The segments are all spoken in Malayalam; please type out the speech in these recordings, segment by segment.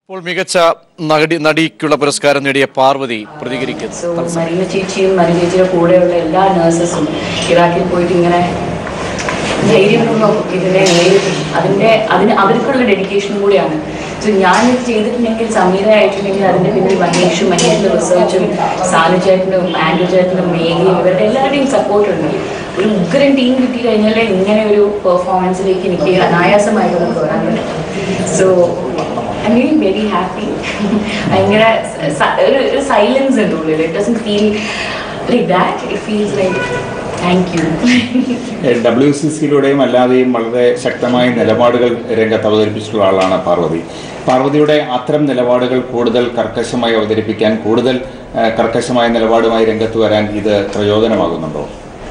ഇപ്പോൾ മികച്ച നടി നടിക്കുള്ള പുരസ്കാരം നേടിയ പാർവതി പ്രതികരിക്കുന്നു സോ മരീന ചേച്ചിയും മരീന ചേച്ചിയുടെ കൂടെയുള്ള എല്ലാ നഴ്സസും ഇറാഖിൽ പോയിട്ട് ഇങ്ങനെ ധൈര്യപൂർവ്വം ഇതിനെ നേരിടും അതിൻ്റെ അതിന് അവർക്കുള്ള ഡെഡിക്കേഷനും കൂടിയാണ് സോ ഞാൻ ഇത് ചെയ്തിട്ടുണ്ടെങ്കിൽ സമീര ആയിട്ടുണ്ടെങ്കിൽ അതിൻ്റെ പിന്നിൽ മനീഷും മനീഷിൻ്റെ റിസർച്ചും സാനു ചേട്ടനും ആൻഡ്രു ചേട്ടനും മേഘയും ഇവരുടെ എല്ലാവരുടെയും സപ്പോർട്ട് ഉണ്ട് ഒരു ഉഗ്രൻ ടീം കിട്ടി കഴിഞ്ഞാൽ ഇങ്ങനെ ഒരു പെർഫോമൻസിലേക്ക് എനിക്ക് അനായാസമായിട്ട് നമുക്ക് വരാൻ പറ്റും so I mean very happy ഭയങ്കര സ- ഒരു ഒരു സൈലൻസ് ഉണ്ട് ഉള്ളിൽ it doesn't feel like that it feels like thank you W C സിയിലൂടെയും അല്ലാതെയും വളരെ ശക്തമായ നിലപാടുകൾ രംഗത്ത് അവതരിപ്പിച്ചിട്ടുള്ള ആളാണ് പാർവതി പാർവതിയുടെ അത്തരം നിലപാടുകൾ കൂടുതൽ കർക്കശമായി അവതരിപ്പിക്കാൻ കൂടുതൽ ഏഹ്, കർക്കശമായ നിലപാടുമായി രംഗത്ത് വരാൻ ഇത് പ്രയോജനമാകുന്നുണ്ടോ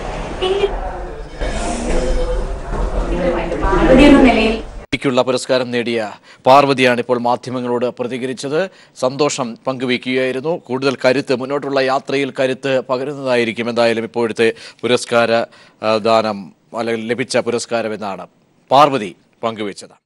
പാർവതി എന്ന നിലയിൽ നടിക്കുള്ള പുരസ്കാരം നേടിയ പാർവതിയാണ് ഇപ്പോൾ മാധ്യമങ്ങളോട് പ്രതികരിച്ചത് സന്തോഷം പങ്കുവയ്ക്കുകയായിരുന്നു കൂടുതൽ കരുത്ത് മുന്നോട്ടുള്ള യാത്രയിൽ കരുത്ത് പകരുന്നതായിരിക്കും എന്തായാലും ഇപ്പോഴത്തെ പുരസ്കാര ആ, ദാനം അല്ലെങ്കിൽ ലഭിച്ച പുരസ്കാരം എന്നാണ് പാർവതി പങ്കുവച്ചത്